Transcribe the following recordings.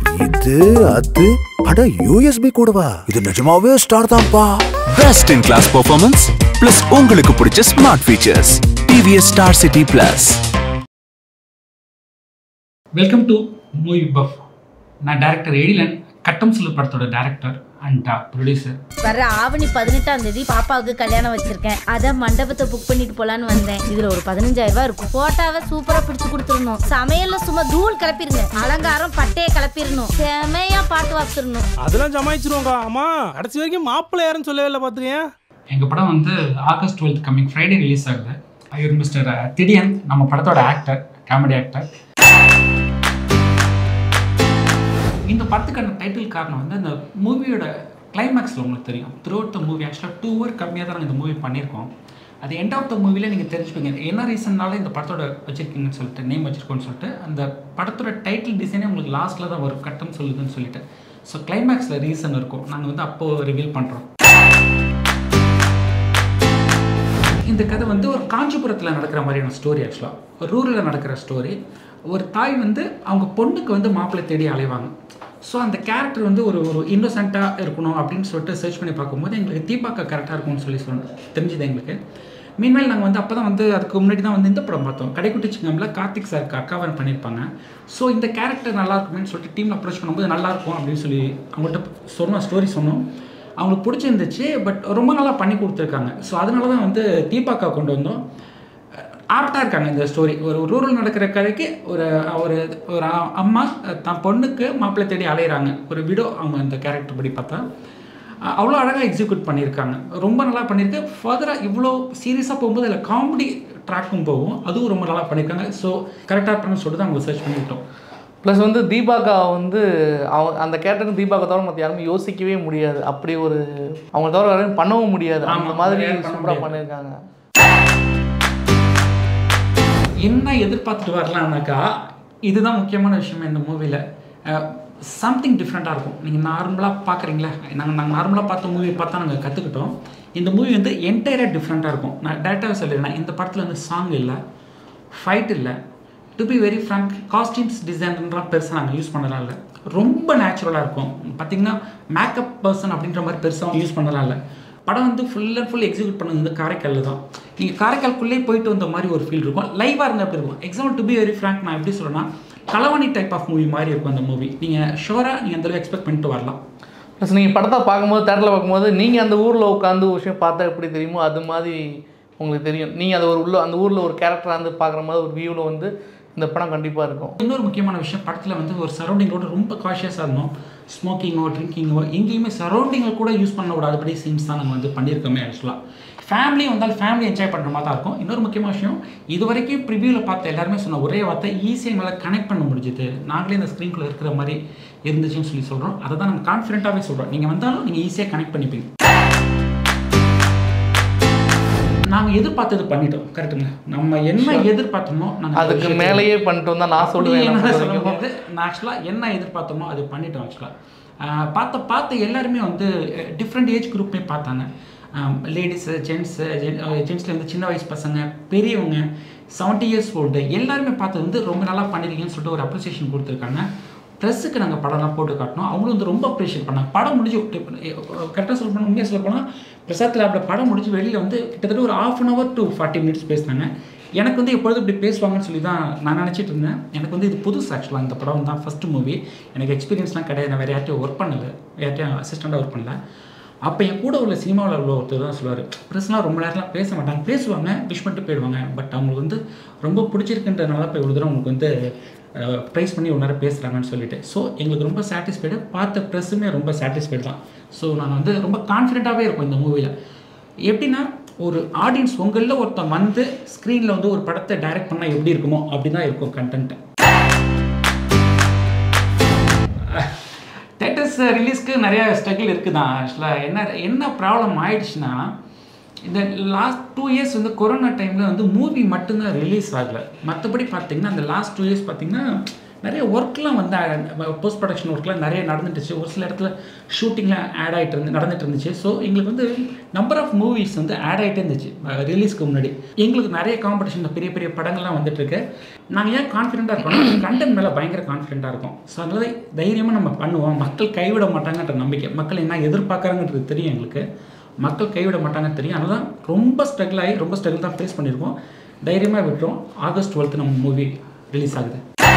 இது அது அட யூஎஸ்பி கூடவா இது நிஜமாவே ஸ்டார் தான்ப்பா best in class performance plus உங்களுக்கு பிடிச்ச smart features TVS Star City Plus welcome to Movie Buff நான் டேரக்டர் எழிலன் கட்டம் சிலு படத்தோட டேரக்டர் அண்ட் ப்ரொடியூசர் வர ஆவணி பதினெட்டாம் தேதி பாப்பாவுக்கு கல்யாணம் வச்சிருக்கேன் அதான் மண்டபத்தை புக் பண்ணிட்டு போலான்னு வந்தேன் இதுல ஒரு பதினஞ்சாயிரம் ரூபாய் இருக்கும் போட்டாவை சூப்பரா பிடிச்சு கொடுத்துருந்தோம் சமையல்ல சும்மா தூள் கிளப்பிருங்க அலங்காரம் பட்டையை கிளப்பிடணும் செமையா பாட்டு வாசிடணும் அதெல்லாம் ஜமாயிச்சிருவோங்க அம்மா கடைசி வரைக்கும் மாப்பிள்ளை யாருன்னு சொல்லவே இல்லை பார்த்துருக்கேன் எங்கள் படம் வந்து August twelfth coming Friday release ஆகுது இவர் மிஸ்டர் திடியன் நம்ம படத்தோட ஆக்டர் காமெடி ஆக்டர் இந்த படத்துக்கான டைட்டில் காரணம் வந்து அந்த மூவியோட கிளைமேக்ஸில் உங்களுக்கு தெரியும் த்ரூ அவுட் த மூவி ஆக்சுவலாக டூ ஹவர் கம்மியாக தான் நாங்கள் இந்த மூவி பண்ணியிருக்கோம் அது எண்ட் ஆஃப் த மூவியில் நீங்கள் தெரிஞ்சுப்பீங்க என்ன ரீசன்னால இந்த படத்தோட வச்சிருக்கீங்கன்னு சொல்லிட்டு நேம் வச்சிருக்கோன்னு சொல்லிட்டு அந்த படத்தோட டைட்டில் டிசைனே உங்களுக்கு லாஸ்ட்டில் தான் வரும் கட்டம் சொல்லுதுன்னு சொல்லிட்டு ஸோ கிளைமேக்ஸில் ரீசன் இருக்கும் நாங்கள் வந்து அப்போது ரிவீல் பண்ணுறோம் இந்த கதை வந்து ஒரு காஞ்சிபுரத்தில் நடக்கிற மாதிரியான ஸ்டோரி ஆக்சுவலாக ரூரலில் நடக்கிற ஸ்டோரி ஒரு தாய் வந்து அவங்க பொண்ணுக்கு வந்து மாப்பிள்ளை தேடி அலைவாங்க ஸோ அந்த கேரக்டர் வந்து ஒரு ஒரு இன்னோசென்ட்டாக இருக்கணும் அப்படின்னு சொல்லிட்டு சர்ச் பண்ணி பார்க்கும்போது எங்களுக்கு தீபாக்கா கரெக்டாக இருக்கும்னு சொல்லி சொன்ன தெரிஞ்சுது எங்களுக்கு மீன்மேல் நாங்கள் வந்து அப்போ தான் வந்து அதுக்கு முன்னாடி தான் வந்து இந்த படம் பார்த்தோம் கடைக்குட்டி சிங்கமில் கார்த்திக் சாருக்கு அக்காவன் பண்ணியிருப்பாங்க ஸோ இந்த கேரக்டர் நல்லா இருக்குமேன்னு சொல்லிட்டு டீமில் அப்ரோச் பண்ணும்போது நல்லா இருக்கும் அப்படின்னு சொல்லி அவங்கள்ட்ட சொன்னோம் ஸ்டோரி சொன்னோம் அவங்களுக்கு பிடிச்சிருந்துச்சு பட் ரொம்ப நல்லா பண்ணி கொடுத்துருக்காங்க ஸோ அதனால தான் வந்து தீபாக்கா கொண்டு வந்தோம் ஆப்டாக இருக்காங்க இந்த ஸ்டோரி ஒரு ரூரல் நடக்கிற கதைக்கு ஒரு ஒரு ஒரு அ- அம்மா தன் பொண்ணுக்கு மாப்பிள்ளை தேடி அலையிறாங்க ஒரு விடோ அவங்க அந்த கேரக்டர் படி பார்த்தா அ- அவ்வளோ அழகாக எக்ஸிக்யூட் பண்ணியிருக்காங்க ரொம்ப நல்லா பண்ணியிருக்கு ஃபர்தராக இவ்வளோ சீரியஸாக போகும்போது அதில் காமெடி ட்ராக்கும் போகும் அதுவும் ரொம்ப நல்லா பண்ணியிருக்காங்க ஸோ கரெக்டாக பண்ணு சொல்லிட்டு தான் அவங்க சர்ச் பண்ணிவிட்டோம் ப்ளஸ் வந்து தீபாக்கா வந்து அவங்க அந்த கேரக்டர் தீபாக்கா தவிர மற்ற யாருமே யோசிக்கவே முடியாது அப்படி ஒரு அவங்க தவிர யாரும் பண்ணவும் முடியாது அந்த ஆமா, மாதிரி யாரும் பண்ண சூப்பராக முடியாது. பண்ணியிருக்காங்க என்ன எதிர்பார்த்துட்டு வரலாம்னாக்கா இதுதான் முக்கியமான விஷயம் இந்த மூவியில் சம்திங் டிஃப்ரெண்ட்டாக இருக்கும் நீங்கள் நார்மலாக பார்க்குறீங்களா நாங்கள் நாங்கள் நார்மலாக பார்த்த மூவி பார்த்தா நாங்கள் கற்றுக்கிட்டோம் இந்த மூவி வந்து என்டையராக டிஃப்ரெண்ட்டாக இருக்கும் நான் டேரெக்டாக சொல்லிடுறேன் இந்த படத்தில் வந்து சாங் இல்லை ஃபைட் இல்லை to be very frank costumes டிசைன்லாம் பெருசாக நாங்கள் யூஸ் பண்ணலாம் இல்லை ரொம்ப நேச்சுரலாக இருக்கும் பார்த்தீங்கன்னா மேக்கப் பர்சன் அப்படின்ற மாதிரி பெருசாக யூஸ் பண்ணலாம் இல்லை படம் வந்து ஃபுல் அண்ட் ஃபுல் எக்ஸிக்யூட் பண்ணது வந்து காரைக்காலில் தான் நீங்கள் காரைக்கால்குள்ளே போயிட்டு வந்த மாதிரி ஒரு ஃபீல் இருக்கும் லைவாக இருந்தால் எப்படி இருக்கும் example to be very frank நான் எப்படி சொல்கிறேன்னா களவாணி டைப் ஆஃப் மூவி மாதிரி இருக்கும் அந்த மூவி நீங்கள் ஷோராக நீங்கள் அந்த எக்ஸ்பெக்ட் பண்ணிட்டு வரலாம் ப்ளஸ் நீங்கள் படத்தை பார்க்கும்போது தேட்டரில் பார்க்கும்போது நீங்கள் அந்த ஊரில் உட்காந்து ஒரு விஷயம் பார்த்தா எப்படி தெரியுமோ அது மாதிரி உங்களுக்கு தெரியும் நீங்கள் அதை ஒரு உள்ள அந்த ஊரில் ஒரு கேரக்டராக வந்து பார்க்குற மாதிரி ஒரு வியூவில் வந்து இந்த படம் கண்டிப்பாக இருக்கும் இன்னொரு முக்கியமான விஷயம் படத்தில் வந்து ஒரு சரௌண்டிங்கோட ரொம்ப காஷியஸாக இருந்தோம் ஸ்மோக்கிங்கோ ட்ரிங்கிங்கோ எங்கேயுமே சரௌண்டிங்கை கூட யூஸ் பண்ண விடாதபடி சீன்ஸ் தான் நாங்கள் வந்து பண்ணியிருக்கோமே ஆக்சுவலாக ஃபேமிலி வந்தால் ஃபேமிலி என்ஜாய் பண்ணுற மாதிரி தான் இருக்கும் இன்னொரு முக்கியமான விஷயம் இது வரைக்கும் ப்ரிவியூவில் பார்த்த எல்லாருமே சொன்ன ஒரே வார்த்தை ஈஸியாக எங்களால் கனெக்ட் பண்ண முடிஞ்சுது நாங்களே இந்த ஸ்க்ரீன்குள்ளே இருக்கிற மாதிரி இருந்துச்சுன்னு சொல்லி சொல்கிறோம் அதை தான் நாங்கள் கான்ஃபிடென்ட்டாகவே சொல்கிறோம் நீங்கள் வந்தாலும் நீங்கள் ஈஸியாக கனெக்ட் பண்ணிப்பீங்க நாங்கள் எதிர்பார்த்தது பண்ணிட்டோம் கரெக்டுங்களா நம்ம என்ன எதிர்பார்த்தோமோ நாங்கள் அதுக்கு மேலேயே பண்ணிட்டு வந்தால் நான் சொல்லுவேன் அப்படி என்ன என்னால பொறுத்த சொல்ல வரைக்கும். முடியாது நான் ஆக்சுவலாக என்ன எதிர்பார்த்தோமோ அது பண்ணிட்டோம் ஆக்சுவலாக பார்த்த பார்த்த எல்லாருமே வந்து டிஃப்ரெண்ட் ஏஜ் குரூப்மே பார்த்தாங்க லேடிஸு ஜென்ஸு ஜென்ஸ்லேருந்து சின்ன வயசு பசங்க பெரியவங்க செவன்ட்டி இயர்ஸ் ஓல்டு எல்லாருமே பார்த்தது வந்து ரொம்ப நல்லா பண்ணிருக்கீங்கன்னு சொல்லிட்டு ஒரு அப்ரிசியேஷன் கொடுத்துருக்காங்க ப்ரெஸ்ஸுக்கு நாங்கள் படம்லாம் போட்டு காட்டினோம் அவங்களும் வந்து ரொம்ப அப்ரிஷியேட் பண்ணாங்க படம் முடிஞ்சு கரெக்டாக சொல்ல போனால் உண்மையாக சொல்ல போனால் பிரசாத் லேபில் படம் முடிஞ்சு வெளியில் வந்து கிட்டத்தட்ட ஒரு half an hour to forty minutes பேசினாங்க எனக்கு வந்து எப்பொழுதும் இப்படி பேசுவாங்கன்னு சொல்லி தான் நான் நினச்சிட்டு இருந்தேன் எனக்கு வந்து இது புதுசு ஆக்சுவலாக இந்த படம் தான் ஃபஸ்ட்டு மூவி எனக்கு எக்ஸ்பீரியன்ஸ்லாம் கிடையாது நான் வேறு யார்ட்டையும் ஒர்க் பண்ணல யார்ட்டையும் அசிஸ்டண்ட்டாக ஒர்க் பண்ணல அப்போ என் கூட உள்ள சினிமாவில் உள்ள ஒருத்தர் தான் சொல்லுவார் ப்ரெஸ்லாம் ரொம்ப நேரம்லாம் பேச மாட்டாங்க பேசுவாங்க விஷ் பண்ணிட்டு போயிடுவாங்க பட் அவங்களுக்கு வந்து ரொம்ப பிடிச்சிருக்குன்றனால போய் ஒரு தடவை அவங்களுக்கு வந்து ப்ரைஸ் பண்ணி ஒரு நேரம் பேசுகிறாங்கன்னு சொல்லிட்டு ஸோ எங்களுக்கு ரொம்ப சாட்டிஸ்ஃபைடு பார்த்த ப்ரெஸ்ஸுமே ரொம்ப சாட்டிஸ்ஃபைடு தான் ஸோ நாங்கள் வந்து ரொம்ப கான்ஃபிடென்ட்டாகவே இருக்கும் இந்த மூவியில் எப்படின்னா ஒரு ஆடியன்ஸ் உங்களில் ஒருத்தன் வந்து ஸ்க்ரீனில் வந்து ஒரு படத்தை டைரக்ட் பண்ணால் எப்படி இருக்குமோ அப்படி தான் இருக்கும் கண்டென்ட்டு தேட்டர்ஸ் ரிலீஸ்க்கு நிறைய ஸ்ட்ரகிள் இருக்குது தான் ஆக்சுவலாக என்ன என்ன ப்ராப்ளம் ஆயிடுச்சுன்னா இந்த லாஸ்ட் டூ இயர்ஸ் வந்து கொரோனா டைமில் வந்து மூவி மட்டும்தான் ரிலீஸ் ஆகலை மற்றபடி பார்த்தீங்கன்னா அந்த லாஸ்ட் டூ இயர்ஸ் பார்த்தீங்கன்னா நிறைய ஒர்க்லாம் வந்து போஸ்ட் ப்ரொடக்ஷன் ஒர்க்லாம் நிறைய நடந்துட்டுச்சு ஒரு சில இடத்துல ஷூட்டிங்லாம் ஆட் ஆகிட்டு இருந்து நடந்துட்டு இருந்துச்சு ஸோ எங்களுக்கு வந்து நம்பர் ஆஃப் மூவிஸ் வந்து ஆட் ஆகிட்டே இருந்துச்சு ரிலீஸ்க்கு முன்னாடி எங்களுக்கு நிறைய காம்படிஷன் பெரிய பெரிய படங்கள்லாம் வந்துட்டு இருக்கு நாங்கள் ஏன் கான்ஃபிடென்ட்டாக இருக்கோம்னா கண்டென்ட் மேலே பயங்கர கான்ஃபிடென்ட்டாக இருக்கும் ஸோ அதனால தைரியமாக நம்ம பண்ணுவோம் மக்கள் கைவிட மாட்டாங்கன்ற நம்பிக்கை மக்கள் என்ன எதிர்பார்க்குறாங்கன்றது தெரியும் எங்களுக்கு மக்கள் கைவிட மாட்டாங்கன்னு தெரியும் அதனால தான் ரொம்ப ஸ்ட்ரகிள் ஆகி ரொம்ப ஸ்ட்ரகிள் தான் ஃபேஸ் பண்ணியிருக்கோம் தைரியமாக விட்டுரும் ஆகஸ்ட் டுவெல்த்து நம்ம மூவி ரிலீஸ் ஆகுது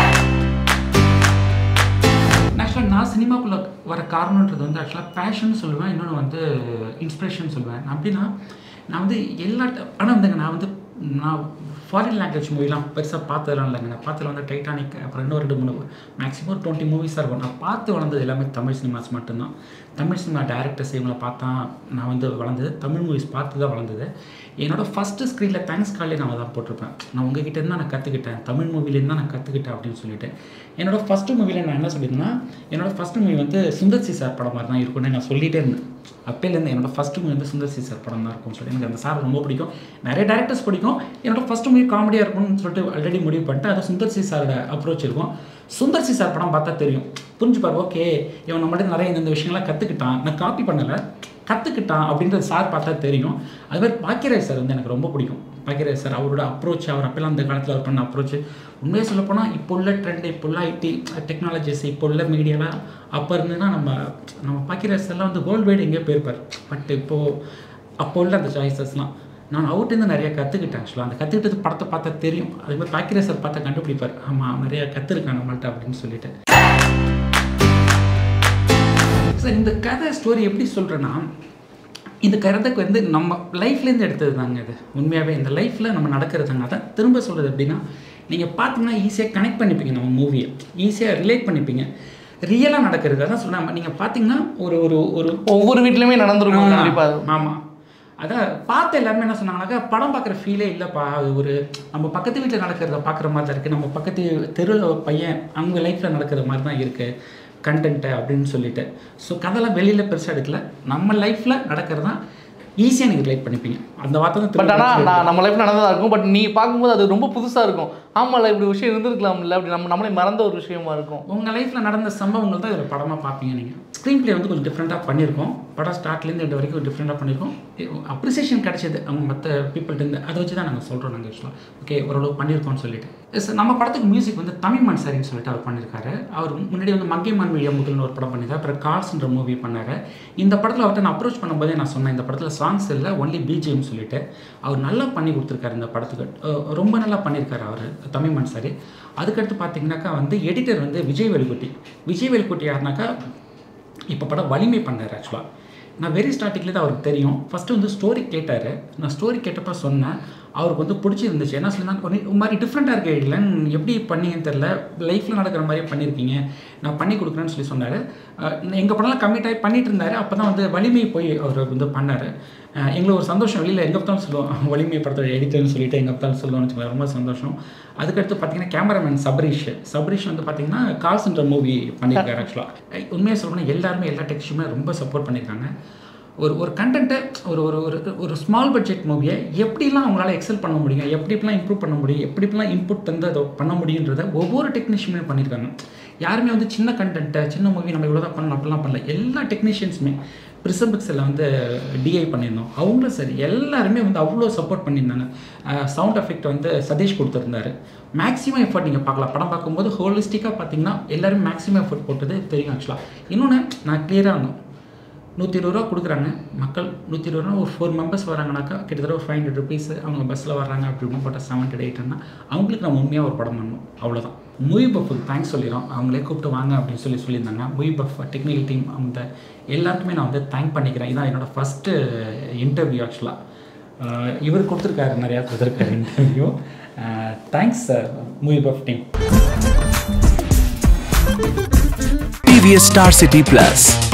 ஆக்சுவலாக நான் சினிமாக்குள்ளே வர காரணன்றது வந்து ஆக்சுவலாக பேஷன் சொல்லுவேன் இன்னொன்று வந்து இன்ஸ்பிரேஷன் சொல்லுவேன் அப்படின்னா நான் வந்து எல்லா ஆனால் வந்துங்க நான் வந்து நான் ஃபாரின் லாங்குவேஜ் மூவிலாம் பெருசாக பார்த்ததெல்லாம் இல்லைங்க நான் பார்த்ததுல வந்து டைட்டானிக் அப்புறம் இன்னும் ரெண்டு மூணு மேக்ஸிமம் ஒரு டுவெண்ட்டி மூவிஸாக இருக்கும் நான் பார்த்து வளர்ந்தது எல்லாமே தமிழ் சினிமாஸ் மட்டும்தான் தமிழ் சினிமா டேரக்டர்ஸ் இவங்களை பார்த்தா நான் வந்து வளர்ந்தது தமிழ் மூவிஸ் பார்த்து தான் வளர்ந்தது என்னோடய ஃபஸ்ட்டு ஸ்க்ரீனில் தேங்க்ஸ் காலே நான் தான் போட்டிருப்பேன் நான் உங்ககிட்ட இருந்து நான் கற்றுக்கிட்டேன் தமிழ் மூவிலேருந்து தான் நான் கற்றுக்கிட்டேன் அப்படின்னு சொல்லிட்டு என்னோட ஃபஸ்ட்டு மூவியில் நான் என்ன சொல்லியிருந்தேன்னா என்னோட ஃபஸ்ட்டு மூவி வந்து சுந்தர் சி சார் படம் மாதிரி தான் இருக்கும்னு நான் சொல்லிட்டே இருந்தேன் அப்போலேருந்து என்னோட ஃபஸ்ட்டு மூவி வந்து சுந்தர் சி சார் படம் தான் இருக்கும் சொல்லி எனக்கு அந்த சார் ரொம்ப பிடிக்கும் நிறைய டேரக்டர்ஸ் பிடிக்கும் என்னோட ஃபஸ்ட்டு மூவி காமெடியாக இருக்கும்னு சொல்லிட்டு ஆல்ரெடி முடிவு பண்ணிட்டு அது சுந்தர் சி சாரோட அப்ரோச் இருக்கும் சுந்தர் சி சார் படம் பார்த்தா தெரியும் புரிஞ்சுப்பார் ஓகே இவன் நம்மகிட்ட நிறைய இந்த விஷயங்கள்லாம் கற்றுக்கிட்டான் நான் காப்பி பண்ணலை கற்றுக்கிட்டான் அப்படின்றது சார் பார்த்தா தெரியும் அது மாதிரி பாக்கியராஜ் சார் வந்து எனக்கு ரொம்ப பிடிக்கும் பாக்கியராஜ் சார் அவரோட அப்ரோச் அவர் அப்போல்லாம் அந்த காலத்தில் அவர் பண்ண அப்ரோச் உண்மையாக சொல்லப்போனால் இப்போ உள்ள ட்ரெண்ட் இப்போ உள்ள ஐடி டெக்னாலஜிஸ் இப்போ உள்ள மீடியாலாம் அப்போ இருந்துன்னா நம்ம நம்ம பாக்கியராஜ் சார்லாம் வந்து வேர்ல்டு வைடு எங்கேயோ போயிருப்பார் பட் இப்போது அப்போ உள்ள அந்த சாய்ஸஸ்லாம் நான் அவர்கிட்ட நிறைய கற்றுக்கிட்டேன் ஆக்சுவலாக அந்த கற்றுக்கிட்டது படத்தை பார்த்தா தெரியும் அதே மாதிரி பாக்கியராஜ் சார் பார்த்தா கண்டுபிடிப்பார் ஆமாம் நிறைய கற்றுருக்காங்க நம்மள்ட்ட அப்படின்னு சொல்லிட்டு சார் இந்த கதை ஸ்டோரி எப்படி சொல்கிறேன்னா இந்த கதைக்கு வந்து நம்ம லைஃப்லேருந்து எடுத்தது தாங்க இது உண்மையாகவே இந்த லைஃப்பில் நம்ம நடக்கிறதுங்க அதான் திரும்ப சொல்கிறது எப்படின்னா நீங்கள் பார்த்தீங்கன்னா ஈஸியாக கனெக்ட் பண்ணிப்பீங்க நம்ம மூவியை ஈஸியாக ரிலேட் பண்ணிப்பீங்க ரியலாக நடக்கிறது அதான் சொன்னால் நீங்கள் பார்த்தீங்கன்னா ஒரு ஒரு ஒரு ஒவ்வொரு வீட்லையுமே நடந்திருக்கும் கண்டிப்பாக ஆமாம் அதான் பார்த்த எல்லாருமே என்ன சொன்னாங்கன்னாக்கா படம் பார்க்குற ஃபீலே இல்லைப்பா அது ஒரு நம்ம பக்கத்து வீட்டில் நடக்கிறத பார்க்குற மாதிரி தான் இருக்குது நம்ம பக்கத்து தெரு பையன் அவங்க லைஃப்பில் நடக்கிற மாதிரி தான் இருக்குது கண்டென்ட்டு அப்படின்னு சொல்லிட்டு ஸோ கதைலாம் வெளியில் பெருசாக எடுக்கல நம்ம லைஃப்பில் நடக்கிறது தான் ஈஸியாக நீங்கள் ரிலேட் பண்ணிப்பீங்க அந்த வார்த்தை தான் பட் திரும்ப ஆனால் நான் நம்ம லைஃப்ல நடந்ததா இருக்கும் பட் நீ பார்க்கும்போது அது ரொம்ப புதுசாக இருக்கும் ஆமாம்ல இப்படி விஷயம் இருந்திருக்கலாம்ல அப்படி நம்ம நம்மளே மறந்த ஒரு விஷயமா இருக்கும் உங்கள் லைஃப்பில் நடந்த சம்பவங்கள் தான் இதில் படமாக பார்ப்பீங்க நீங்கள் ஸ்க்ரீன் ப்ளே வந்து கொஞ்சம் டிஃப்ரெண்ட்டாக பண்ணியிருக்கோம் படம் ஸ்டார்ட்லேருந்து எண்டு வரைக்கும் டிஃப்ரெண்ட்டாக பண்ணியிருக்கோம் அப்ரிசியேஷன் கிடைச்சது அவங்க மற்ற பீப்புள்கிட்ட அதை வச்சு தான் நாங்கள் சொல்கிறோம் நாங்கள் ஆக்சுவலாக ஓகே ஓரளவு பண்ணியிருக்கோம்னு சொல்லிட்டு எஸ் நம்ம படத்துக்கு மியூசிக் வந்து தமிழ் மண் சரின்னு சொல்லிட்டு அவர் பண்ணியிருக்காரு அவர் முன்னாடி வந்து மங்கை மண் மீடியா முதல்னு ஒரு படம் பண்ணியிருக்காரு அப்புறம் கார்ஸ்ன்ற மூவி பண்ணார் இந்த படத்தில் அவர்கிட்ட நான் அப்ரோச் பண்ணும்போதே நான் சொன்னேன் இந்த படத்தில் சாங்ஸ் இல்லை ஒன்லி பிஜிஎம் சொல்லிட்டு அவர் நல்லா பண்ணி கொடுத்துருக்காரு இந்த படத்துக்கு அஹ் ரொம்ப நல்லா பண்ணியிருக்காரு அவர் தமிழ் மண் சாரி அதுக்கடுத்து பார்த்தீங்கன்னாக்கா வந்து எடிட்டர் வந்து விஜய் வேலுக்குட்டி விஜய் வேலுக்குட்டி யாருனாக்கா இப்போ படம் வலிமை பண்ணார் ஆக்சுவலாக நான் வெரி ஸ்டார்டிங்லேயே தான் அவருக்கு தெரியும் ஃபஸ்ட்டு வந்து ஸ்டோரி கேட்டார் நான் ஸ்டோரி கேட்டப்ப சொன்னேன் அவருக்கு வந்து பிடிச்சிருந்துச்சு என்ன சொல்லினா ஒரு மாதிரி டிஃப்ரெண்ட்டாக இருக்கு இல்லைன் எப்படி பண்ணீங்கன்னு தெரில லைஃப்பில் நடக்கிற மாதிரியே பண்ணியிருக்கீங்க நான் பண்ணி கொடுக்குறேன்னு சொல்லி சொன்னார் எங்கள் படம்லாம் கம்மிட் ஆகி பண்ணிட்டு இருந்தார் அப்போ தான் வந்து வலிமை போய் அவர் வந்து பண்ணார் எங்களுக்கு ஒரு சந்தோஷம் வெளியில் எங்கே பார்த்தாலும் சொல்லுவோம் வலிமை படத்தோட எடிட்டர்னு சொல்லிட்டு எங்கே பார்த்தாலும் சொல்லுவோம்னு வச்சுக்கோங்களேன் ரொம்ப சந்தோஷம் அதுக்கடுத்து பார்த்தீங்கன்னா கேமராமேன் சபரீஷ் சபரீஷ் வந்து பார்த்தீங்கன்னா கால்ஸ்ன்ற மூவி பண்ணியிருக்காரு ஆக்சுவலாக உண்மையாக சொல்லணும்னா எல்லாருமே எல்லா டெக்ஸ்ட்டுமே ரொம்ப சப்போர்ட் பண்ணியிருக்காங்க ஒரு ஒரு கண்டென்ட்டை ஒரு ஒரு ஒரு ஒரு ஸ்மால் பட்ஜெட் மூவியை எப்படிலாம் அவங்களால எக்ஸல் பண்ண முடியும் எப்படிலாம் இம்ப்ரூவ் பண்ண முடியும் எப்படிலாம் இன்புட் வந்து அதை பண்ண முடியுன்றத ஒவ்வொரு டெக்னீஷியனுமே பண்ணியிருக்காங்க யாருமே வந்து சின்ன கண்டென்ட்டை சின்ன மூவி நம்ம இவ்வளோ தான் பண்ணணும் அப்படிலாம் பண்ணல எல்லா டெக்னீஷியன்ஸுமே பிரிசம் பிக்சலில் வந்து டிஐ பண்ணியிருந்தோம் அவங்களும் சரி எல்லாருமே வந்து அவ்வளோ சப்போர்ட் பண்ணியிருந்தாங்க சவுண்ட் எஃபெக்ட் வந்து சதீஷ் கொடுத்துருந்தாரு மேக்ஸிமம் எஃபர்ட் நீங்கள் பார்க்கலாம் படம் பார்க்கும்போது ஹோலிஸ்டிக்காக பார்த்தீங்கன்னா எல்லாரும் மேக்ஸிமம் எஃபர்ட் போட்டது தெரியும் ஆக்சுவலாக இன்னொன்று நான் கிளியராக இருந்தோம் நூற்றி இருபது ரூபா கொடுக்குறாங்க மக்கள் நூற்றி இருபது ரூபா ஒரு ஃபோர் மெம்பர்ஸ் வராங்கனாக்கா கிட்டத்தட்ட ஒரு ஃபைவ் ஹண்ட்ரட் ருபீஸ் அவங்க பஸ்ஸில் வர்றாங்க அப்படி இப்படின்னு போட்டால் செவன் ஹண்ட்ரட் எயிட்னா அவங்களுக்கு நம்ம உண்மையாக ஒரு படம் பண்ணணும் அவ்வளோதான் மூவி பஃபுக்கு தேங்க்ஸ் சொல்லிடுறோம் அவங்களே கூப்பிட்டு வாங்க அப்படின்னு சொல்லி சொல்லியிருந்தாங்க மூவி பஃப் டெக்னிக்கல் டீம் அந்த எல்லாருக்குமே நான் வந்து தேங்க் பண்ணிக்கிறேன் இதான் என்னோடய ஃபஸ்ட்டு இன்டர்வியூ ஆக்சுவலாக இவர் கொடுத்துருக்காரு நிறையா கொடுத்துருக்காரு interview thanks Movie Buff team TVS Star City Plus.